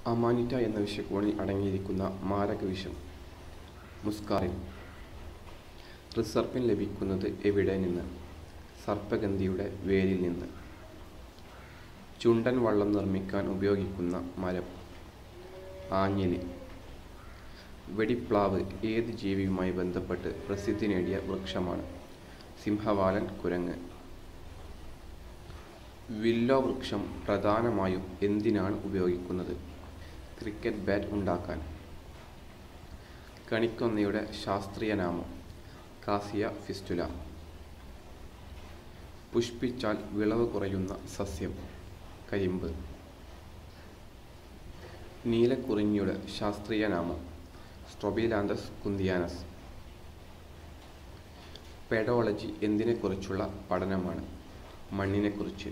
അമാനിറ്റ എന്ന വിഷക്കോണിൽ അടങ്ങിയിരിക്കുന്ന മാരകവിഷം മുസ്കാറിൻ റിസർപ്പിൻ ലഭിക്കുന്നത് എവിടെ നിന്ന് സർപ്പഗന്ധിയുടെ വേരിൽ നിന്ന് ചുണ്ടൻ വള്ളം നിർമ്മിക്കാൻ ഉപയോഗിക്കുന്ന മരം ആഞ്ഞിലി വെടിപ്ലാവ് ഏത് ജീവിയുമായി ബന്ധപ്പെട്ട് പ്രസിദ്ധി നേടിയ വൃക്ഷമാണ് സിംഹവാലൻ കുരങ്ങ് വില്ലോ വൃക്ഷം പ്രധാനമായും എന്തിനാണ് ഉപയോഗിക്കുന്നത് ക്രിക്കറ്റ് ബാറ്റ് ഉണ്ടാക്കാൻ കണിക്കൊന്നയുടെ ശാസ്ത്രീയ നാമം കാസിയ ഫിസ്റ്റുല പുഷ്പിച്ചാൽ വിളവ് കുറയുന്ന സസ്യം കരിമ്പ് നീലക്കുറിഞ്ഞിയുടെ ശാസ്ത്രീയ നാമം സ്ട്രൊബിലാന്തസ് കുന്തിയാനസ് പെഡോളജി എന്തിനെക്കുറിച്ചുള്ള പഠനമാണ് മണ്ണിനെക്കുറിച്ച്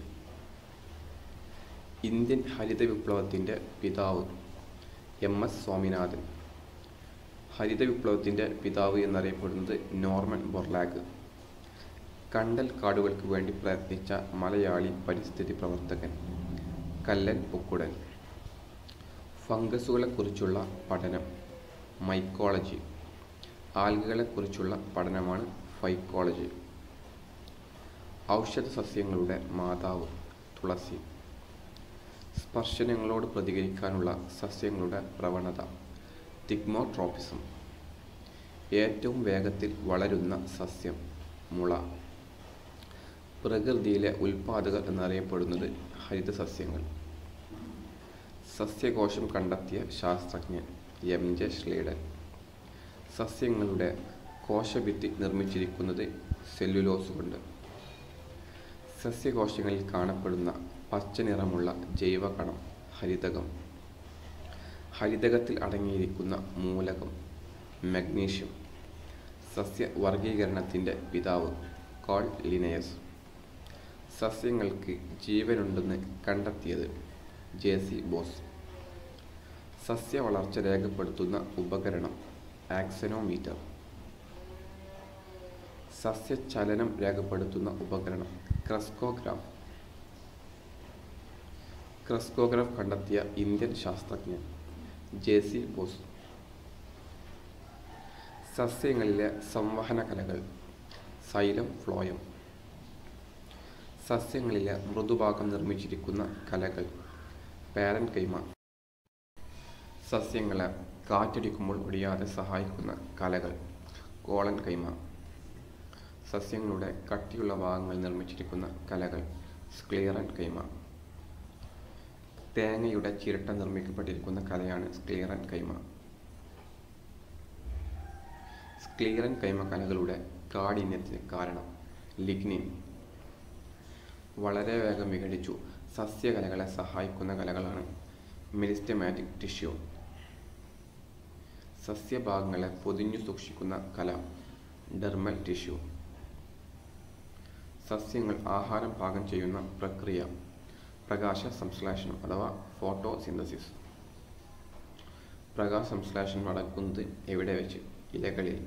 ഇന്ത്യൻ ഹരിത വിപ്ലവത്തിൻ്റെ പിതാവ് എം എസ് സ്വാമിനാഥൻ ഹരിത വിപ്ലവത്തിൻ്റെ പിതാവ് എന്നറിയപ്പെടുന്നത് നോർമൻ ബൊർലാഗ് കണ്ടൽ കാടുകൾക്ക് വേണ്ടി പ്രയത്നിച്ച മലയാളി പരിസ്ഥിതി പ്രവർത്തകൻ കല്ലൻ പൊക്കുടൻ ഫംഗസുകളെക്കുറിച്ചുള്ള പഠനം മൈക്കോളജി ആൽഗകളെക്കുറിച്ചുള്ള പഠനമാണ് ഫൈക്കോളജി ഔഷധ സസ്യങ്ങളുടെ മാതാവ് തുളസി സ്പർശനങ്ങളോട് പ്രതികരിക്കാനുള്ള സസ്യങ്ങളുടെ പ്രവണത തിഗ്മോട്രോപ്പിസം ഏറ്റവും വേഗത്തിൽ വളരുന്ന സസ്യം മുള പ്രകൃതിയിലെ ഉൽപാദകർ എന്നറിയപ്പെടുന്നത് ഹരിതസസ്യങ്ങൾ സസ്യകോശം കണ്ടെത്തിയ ശാസ്ത്രജ്ഞൻ എം ജെ ശ്ലീഡൻ സസ്യങ്ങളുടെ കോശഭിത്തി നിർമ്മിച്ചിരിക്കുന്നത് സെല്ലുലോസ് കൊണ്ട് സസ്യകോശങ്ങളിൽ കാണപ്പെടുന്ന പച്ച നിറമുള്ള ജൈവകണം ഹരിതകം ഹരിതകത്തിൽ അടങ്ങിയിരിക്കുന്ന മൂലകം മഗ്നീഷ്യം സസ്യവർഗീകരണത്തിൻ്റെ പിതാവ് കോൾ ലിനയസ് സസ്യങ്ങൾക്ക് ജീവനുണ്ടെന്ന് കണ്ടെത്തിയത് ജെ സി ബോസ് സസ്യ വളർച്ച രേഖപ്പെടുത്തുന്ന ഉപകരണം ആക്സനോമീറ്റർ സസ്യചലനം രേഖപ്പെടുത്തുന്ന ഉപകരണം ക്രസ്കോഗ്രാഫ് ക്രസ്കോഗ്രാഫ് കണ്ടെത്തിയ ഇന്ത്യൻ ശാസ്ത്രജ്ഞൻ ജെ സി ബോസ് സസ്യങ്ങളിലെ സംവഹന കലകൾ സൈലം ഫ്ലോയം സസ്യങ്ങളിലെ മൃദുഭാഗം നിർമ്മിച്ചിരിക്കുന്ന കലകൾ പാരൻ കൈമ സസ്യങ്ങളെ കാറ്റടിക്കുമ്പോൾ ഒടിയാതെ സഹായിക്കുന്ന കലകൾ കോളൻ കൈമ സസ്യങ്ങളുടെ കട്ടിയുള്ള ഭാഗങ്ങൾ നിർമ്മിച്ചിരിക്കുന്ന കലകൾ സ്ക്ലിയറൻ കൈമ തേങ്ങയുടെ ചിരട്ട നിർമ്മിക്കപ്പെട്ടിരിക്കുന്ന കലയാണ് സ്ക്ലിയറൻ കൈമ സ്ക്ലിയറൻ കൈമ കലകളുടെ കാഠിന്യത്തിന് കാരണം ലിഗ്നിൻ വളരെ വേഗം വിഘടിച്ചു സസ്യകലകളെ സഹായിക്കുന്ന കലകളാണ് മെലിസ്റ്റമാറ്റിക് ടിഷ്യൂ സസ്യഭാഗങ്ങളെ പൊതിഞ്ഞു സൂക്ഷിക്കുന്ന കല ഡെർമൽ ടിഷ്യൂ സസ്യങ്ങൾ ആഹാരം പാകം ചെയ്യുന്ന പ്രക്രിയ പ്രകാശ സംശ്ലേഷണം അഥവാ ഫോട്ടോ സിന്തസിസ് പ്രകാശ സംശ്ലേഷണം നടക്കുന്നത് എവിടെ വെച്ച് ഇലകളിൽ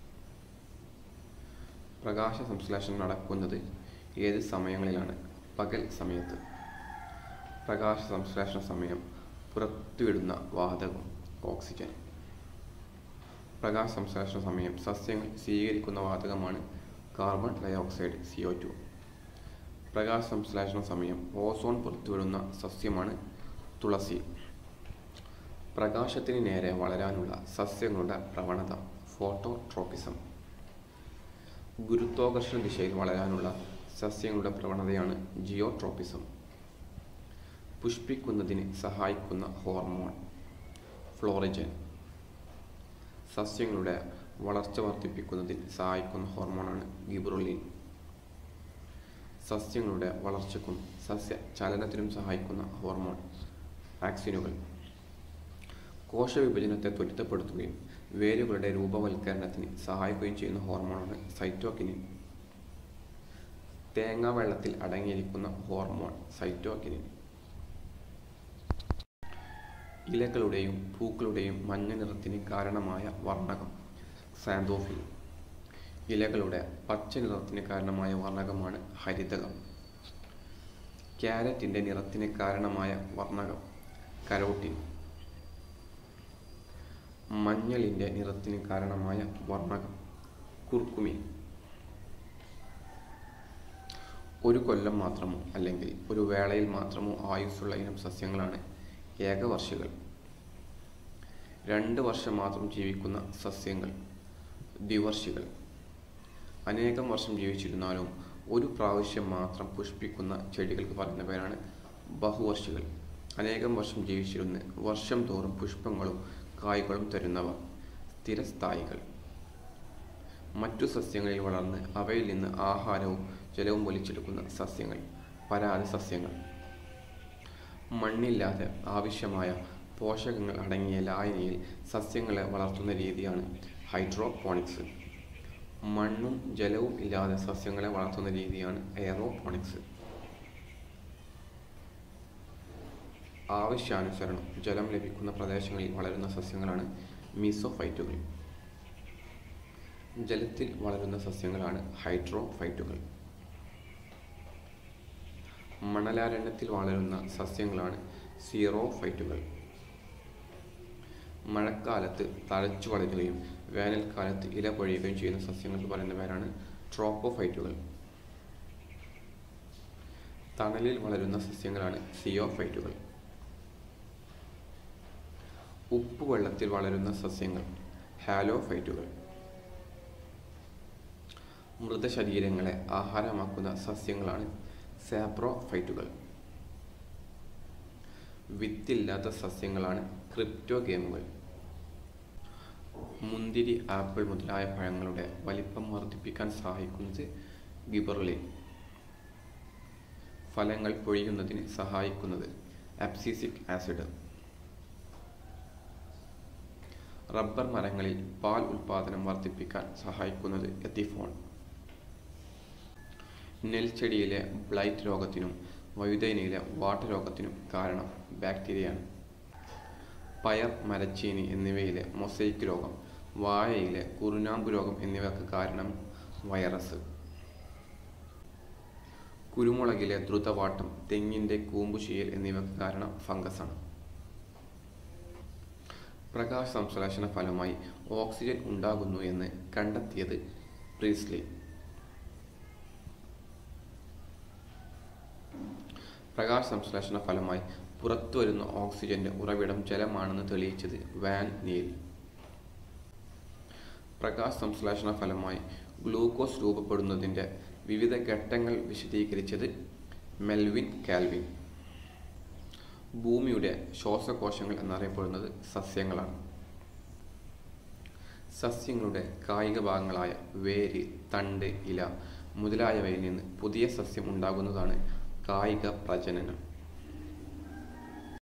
പ്രകാശ സംശ്ലേഷണം നടക്കുന്നത് ഏത് സമയങ്ങളിലാണ് പകൽ സമയത്ത് പ്രകാശ സംശ്ലേഷണ സമയം പുറത്തുവിടുന്ന വാതകം ഓക്സിജൻ പ്രകാശ സംശ്ലേഷണ സമയം സസ്യങ്ങൾ സ്വീകരിക്കുന്ന വാതകമാണ് carbon dioxide C O two പ്രകാശ സംശ്ലേഷണ സമയം ഓസോൺ പുറത്തുവിടുന്ന സസ്യമാണ് തുളസി പ്രകാശത്തിന് നേരെ വളരാനുള്ള സസ്യങ്ങളുടെ പ്രവണത ഫോട്ടോട്രോപ്പിസം ഗുരുത്വാകർഷണ ദിശയിൽ വളരാനുള്ള സസ്യങ്ങളുടെ പ്രവണതയാണ് ജിയോട്രോപ്പിസം പുഷ്പിക്കുന്നതിന് സഹായിക്കുന്ന ഹോർമോൺ ഫ്ലോറിജൻ സസ്യങ്ങളുടെ വളർച്ച വർദ്ധിപ്പിക്കുന്നതിന് സഹായിക്കുന്ന ഹോർമോണാണ് ഗിബ്രുലിൻ സസ്യങ്ങളുടെ വളർച്ചയ്ക്കും സസ്യ ചലനത്തിനും സഹായിക്കുന്ന ഹോർമോൺ ആക്സിനുകൾ കോശവിഭജനത്തെ ത്വരിതപ്പെടുത്തുകയും വേരുകളുടെ രൂപവൽക്കരണത്തിന് സഹായിക്കുകയും ചെയ്യുന്ന ഹോർമോണാണ് സൈറ്റോക്കിനിൻ തേങ്ങാ വെള്ളത്തിൽ അടങ്ങിയിരിക്കുന്ന ഹോർമോൺ സൈറ്റോക്കിനിൻ ഇലകളുടെയും പൂക്കളുടെയും മഞ്ഞ നിറത്തിന് കാരണമായ വർണ്ണകം സാന്തോഫിൽ ഇലകളുടെ പച്ച നിറത്തിന് കാരണമായ വർണ്ണകമാണ് ഹരിതകം ക്യാരറ്റിൻ്റെ നിറത്തിന് കാരണമായ വർണ്ണകം കരോട്ടിൻ മഞ്ഞളിൻ്റെ നിറത്തിന് കാരണമായ വർണ്ണകം കുർക്കുമിൻ ഒരു കൊല്ലം മാത്രമോ അല്ലെങ്കിൽ ഒരു വേളയിൽ മാത്രമോ ആയുസ്സുള്ള ഇനം സസ്യങ്ങളാണ് ഏകവർഷികൾ രണ്ട് വർഷം മാത്രം ജീവിക്കുന്ന സസ്യങ്ങൾ ദ്വിവർഷികൾ അനേകം വർഷം ജീവിച്ചിരുന്നാലും ഒരു പ്രാവശ്യം മാത്രം പുഷ്പിക്കുന്ന ചെടികൾക്ക് പറയുന്ന പേരാണ് ബഹുവർഷികൾ അനേകം വർഷം ജീവിച്ചിരുന്ന് വർഷം തോറും പുഷ്പങ്ങളും കായ്കളും തരുന്നവ സ്ഥിരസ്ഥായികൾ മറ്റു സസ്യങ്ങളിൽ വളർന്ന് അവയിൽ നിന്ന് ആഹാരവും ജലവും വലിച്ചെടുക്കുന്ന സസ്യങ്ങൾ പരാതി സസ്യങ്ങൾ മണ്ണില്ലാതെ ആവശ്യമായ പോഷകങ്ങൾ അടങ്ങിയ ലായനിയിൽ സസ്യങ്ങളെ വളർത്തുന്ന രീതിയാണ് ഹൈഡ്രോപോണിക്സ് മണ്ണും ജലവും ഇല്ലാതെ സസ്യങ്ങളെ വളർത്തുന്ന രീതിയാണ് എയറോപോണിക്സ് ആവശ്യാനുസരണം ജലം ലഭിക്കുന്ന പ്രദേശങ്ങളിൽ വളരുന്ന സസ്യങ്ങളാണ് മീസോഫൈറ്റുകൾ ജലത്തിൽ വളരുന്ന സസ്യങ്ങളാണ് ഹൈഡ്രോഫൈറ്റുകൾ മണലാരണ്യത്തിൽ വളരുന്ന സസ്യങ്ങളാണ് സീറോഫൈറ്റുകൾ മഴക്കാലത്ത് തഴച്ചു വളരുകയും വേനൽക്കാലത്ത് ഇല പൊഴിയുകയും ചെയ്യുന്ന സസ്യങ്ങൾക്ക് പറയുന്ന പേരാണ് ട്രോപ്പോഫൈറ്റുകൾ തണലിൽ വളരുന്ന സസ്യങ്ങളാണ് സിയോഫൈറ്റുകൾ ഉപ്പുവെള്ളത്തിൽ വളരുന്ന സസ്യങ്ങൾ ഹാലോഫൈറ്റുകൾ മൃതശരീരങ്ങളെ ആഹാരമാക്കുന്ന സസ്യങ്ങളാണ് സാപ്രോഫൈറ്റുകൾ വിത്തില്ലാത്ത സസ്യങ്ങളാണ് ക്രിപ്റ്റോഗേമുകൾ മുന്തിരി ആപ്പിൾ മുതലായ പഴങ്ങളുടെ വലിപ്പം വർദ്ധിപ്പിക്കാൻ സഹായിക്കുന്നത് ഗിബർലിൻ ഫലങ്ങൾ പൊഴിയുന്നതിന് സഹായിക്കുന്നത് അബ്സിസിക് ആസിഡ് റബ്ബർ മരങ്ങളിൽ പാൽ ഉൽപാദനം വർദ്ധിപ്പിക്കാൻ സഹായിക്കുന്നത് എത്തിഫോൺ നെൽച്ചെടിയിലെ ബ്ലൈറ്റ് രോഗത്തിനും വഴുതനയിലെ വാട്ടരോഗത്തിനും കാരണം ബാക്ടീരിയയാണ് പയർ മരച്ചീനി എന്നിവയിലെ മൊസൈക്ക് രോഗം വാഴയിലെ കുറുനാമ്പ് രോഗം എന്നിവയ്ക്ക് കാരണം വൈറസ് കുരുമുളകിലെ ദ്രുതവാട്ടം തെങ്ങിൻ്റെ കൂമ്പുചീയൽ എന്നിവയ്ക്ക് കാരണം ഫംഗസാണ് പ്രകാശ സംശ്ലേഷണ ഫലമായി ഓക്സിജൻ ഉണ്ടാകുന്നു എന്ന് കണ്ടെത്തിയത് പ്രീസ്ലി പ്രകാശ സംശ്ലേഷണ ഫലമായി പുറത്തുവരുന്ന ഓക്സിജന്റെ ഉറവിടം ജലമാണെന്ന് തെളിയിച്ചത് വാൻ നീൽ പ്രകാശ സംശ്ലേഷണ ഫലമായി ഗ്ലൂക്കോസ് രൂപപ്പെടുന്നതിൻ്റെ വിവിധ ഘട്ടങ്ങൾ വിശദീകരിച്ചത് മെൽവിൻ കാൽവിൻ ഭൂമിയുടെ ശ്വാസകോശങ്ങൾ എന്നറിയപ്പെടുന്നത് സസ്യങ്ങളാണ് സസ്യങ്ങളുടെ കായിക ഭാഗങ്ങളായ വേര് തണ്ട് ഇല മുതലായവയിൽ നിന്ന് പുതിയ സസ്യം ഉണ്ടാകുന്നതാണ് കായിക പ്രജനനം